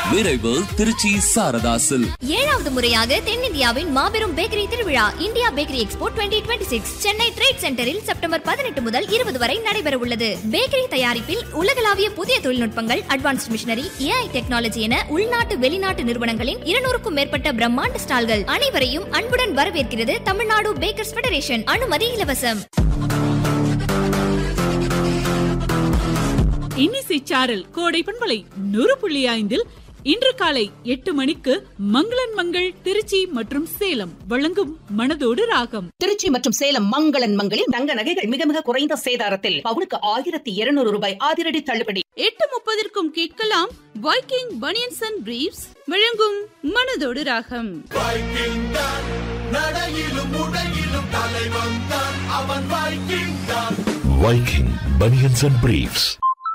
விரைவு திருச்சி சாரதாசில் ஏழாவது முறையாக தென்னிந்தியாவின் மாபெரும் பேக்கரி திருவிழா India bakery expo 2026 Chennai trade சென்டரில் செப்டம்பர் பதினெட்டு முதல் இருபது வரை நடைபெற உள்ளது பேக்கரி தயாரிப்பில் உலகளாவிய புதிய தொழில்நுட்பங்கள் அட்வான்ஸ்ட் மிஷினரி ஏஐ டெக்னாலஜி என உள்நாட்டு வெளிநாட்டு நிறுவனங்களின் இருநூறுக்கும் மேற்பட்ட பிரம்மாண்ட ஸ்டால்கள் அனைவரையும் அன்புடன் வரவேற்கிறது தமிழ்நாடு பேக்கர்ஸ் ஃபெடரேஷன் அனுமதி இலவசம் இன்னிசை சாரல் கோடை பண்பலை நூறு புள்ளி ஐந்தில் இன்று காலை எட்டு மணிக்கு மங்களன் மங்கள் திருச்சி மற்றும் சேலம் வழங்கும் மனதோடு ராகம் திருச்சி மற்றும் சேலம் மங்களன் மங்களில் தங்க நகைகள் மிக மிக குறைந்த சேதாரத்தில் பவுனுக்கு ஆயிரத்தி இருநூறு ரூபாய் அதிரடி தள்ளுபடி எட்டு முப்பதற்கும் கேட்கலாம் வைக்கிங் பனியன்ஸ் அண்ட் பிரீவ்ஸ் வழங்கும் மனதோடு ராகம் Viking Bunions and Briefs.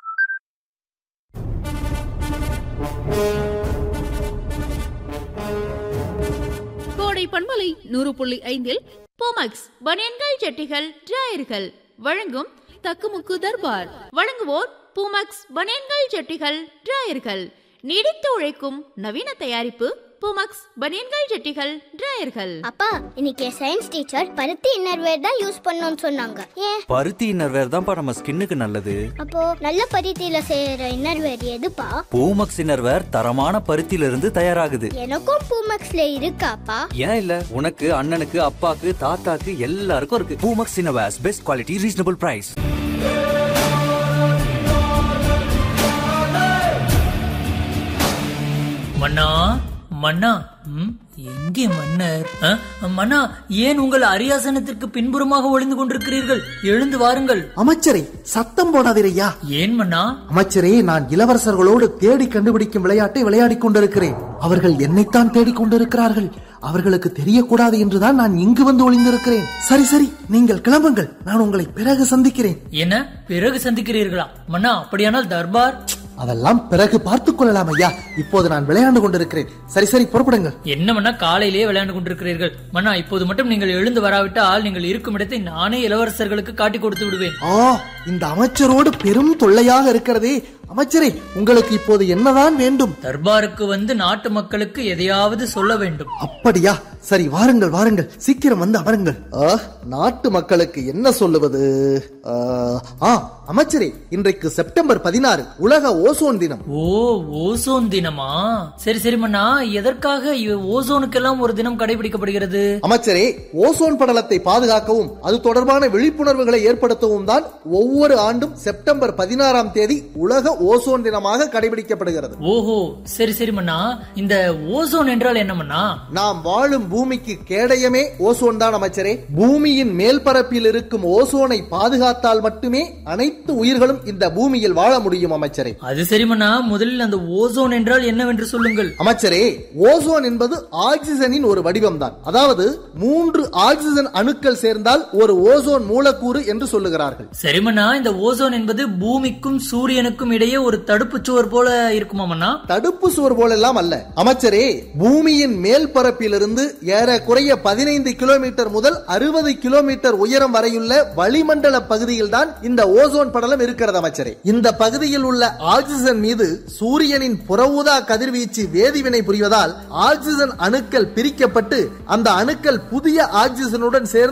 கோடை பண்பலை நூறு புள்ளி ஐந்தில் போமக்ஸ் பனியன்கள் ஜட்டிகள் டிராயர்கள் வழங்கும் தக்குமுக்கு தர்பார் வழங்குவோர் பூமக்ஸ் பனியன்கள் ஜட்டிகள் டிராயர்கள் நீடித்து உழைக்கும் நவீன தயாரிப்பு பூமக்ஸ் பனியன்கள் ஜட்டிகள் டிராயர்கள் அப்பா இன்னைக்கு சயின்ஸ் டீச்சர் பருத்தி இன்னர்வேர் தான் யூஸ் பண்ணணும்னு சொன்னாங்க ஏன் பருத்தி இன்னர்வேர் தான்ப்பா நம்ம ஸ்கின்னுக்கு நல்லது அப்போ நல்ல பருத்தியில செய்யற இன்னர்வேர் எதுப்பா பூமக்ஸ் இன்னர்வேர் தரமான பருத்தியில இருந்து தயாராகுது எனக்கும் பூமக்ஸ்ல இருக்காப்பா ஏன் இல்ல உனக்கு அண்ணனுக்கு அப்பாக்கு தாத்தாக்கு எல்லாருக்கும் இருக்கு Poomex innerwears best quality reasonable price மன்னா மன்னா ம், எங்கே மன்னர் அ, மன்னா ஏன் உங்கள் அரியாசனத்திற்கு பின்புறமாக ஒளிந்து கொண்டிருக்கிறீர்கள் எழுந்து வாருங்கள் அமைச்சரே சத்தம் போடாதீரையா ஏன் மன்னா அமைச்சரே நான் இளவரசர்களோடு தேடி கண்டுபிடிக்கும் விளையாட்டை விளையாடிக் கொண்டிருக்கிறேன் அவர்கள் என்னைத்தான் தேடிக் கொண்டிருக்கிறார்கள் அவர்களுக்கு தெரியக்கூடாது என்றுதான் நான் இங்கு வந்து ஒளிந்திருக்கிறேன் சரி சரி நீங்கள் கிளம்புங்கள் நான் உங்களை பிறகு சந்திக்கிறேன் என்ன பிறகு சந்திக்கிறீர்களா மன்னா அப்படியானால் தர்பார் அதெல்லாம் பிறகு பார்த்துக் கொள்ளலாம் ஐயா இப்போது நான் விளையாண்டு கொண்டிருக்கிறேன் சரி சரி புறப்படுங்கள் என்ன மன்னா காலையிலேயே விளையாண்டு கொண்டிருக்கிறீர்கள் மன்னா இப்போது மட்டும் நீங்கள் எழுந்து வராவிட்டால் நீங்கள் இருக்கும் இடத்தை நானே இளவரசர்களுக்கு காட்டி கொடுத்து விடுவேன் ஆ இந்த அமைச்சரோடு பெரும் தொல்லையாக இருக்கிறதே அமைச்சரே உங்களுக்கு இப்போது என்னதான் வேண்டும் தர்பாருக்கு வந்து நாட்டு மக்களுக்கு எதையாவது சொல்ல வேண்டும் அப்படியா சரி வாருங்கள் வாருங்கள் சீக்கிரம் வந்து அமருங்கள் ஆ, நாட்டு மக்களுக்கு என்ன சொல்லுவது ஆ, ஆ அமைச்சரே இன்றைக்கு செப்டம்பர் பதினாறு உலக ஓசோன் தினம் ஓ ஓசோன் தினமா சரி சரி மன்னா எதற்காக இ- ஓசோனுக்கெல்லாம் ஒரு தினம் கடைபிடிக்கப்படுகிறது அமைச்சரே ஓசோன் படலத்தை பாதுகாக்கவும் அது தொடர்பான விழிப்புணர்வுகளை ஏற்படுத்தவும் தான் ஒவ்வொரு ஆண்டும் செப்டம்பர் பதினாறாம் தேதி உலக ஓசோன் தினமாக கடைபிடிக்கப்படுகிறது ஓஹோ சரி சரி மன்னா இந்த ஓசோன் என்றால் என்ன மன்னா நாம் வாழும் பூமிக்கு கேடயமே ஓசோன் தான் அமைச்சரே பூமியின் மேல் பரப்பில் இருக்கும் ஓசோனை பாதுகாத்தால் மட்டுமே அனைத்து உயிர்களும் இந்த பூமியில் வாழ முடியும் அமைச்சரே அது சரி மன்னா முதலில் அந்த ஓசோன் என்றால் என்னவென்று சொல்லுங்கள் அமைச்சரே ஓசோன் என்பது ஆக்சிஜனின் ஒரு வடிவம் தான் அதாவது மூன்று ஆக்சிஜன் அணுக்கள் சேர்ந்தால் ஒரு ஓசோன் மூலக்கூறு என்று சொல்லுகிறார்கள் சரி மன்னா இந்த ஓசோன் என்பது பூமிக்கும் சூரியனுக்கும் இடையே ஒரு தடுப்பு சுவர் போல இருக்குமா மன்னா தடுப்பு சுவர் போலெல்லாம் அல்ல அமைச்சரே பூமியின் மேல் பரப்பிலிருந்து ஏறக்குறைய பதினைந்து கிலோமீட்டர் முதல் அறுபது கிலோமீட்டர் உயரம் வரையுள்ள வளிமண்டல பகுதியில் தான் இந்த ஓசோன் படலம் இருக்கிறது அமைச்சரே இந்த பகுதியில் உள்ள ஆக்சிஜன் மீது சூரியனின் புறஊதா கதிர்வீச்சு வேதிவினை புரிவதால் ஆக்சிஜன் அணுக்கள் பிரிக்கப்பட்டு அந்த அணுக்கள் புதிய ஆக்சிஜனுடன் சேர்ந்து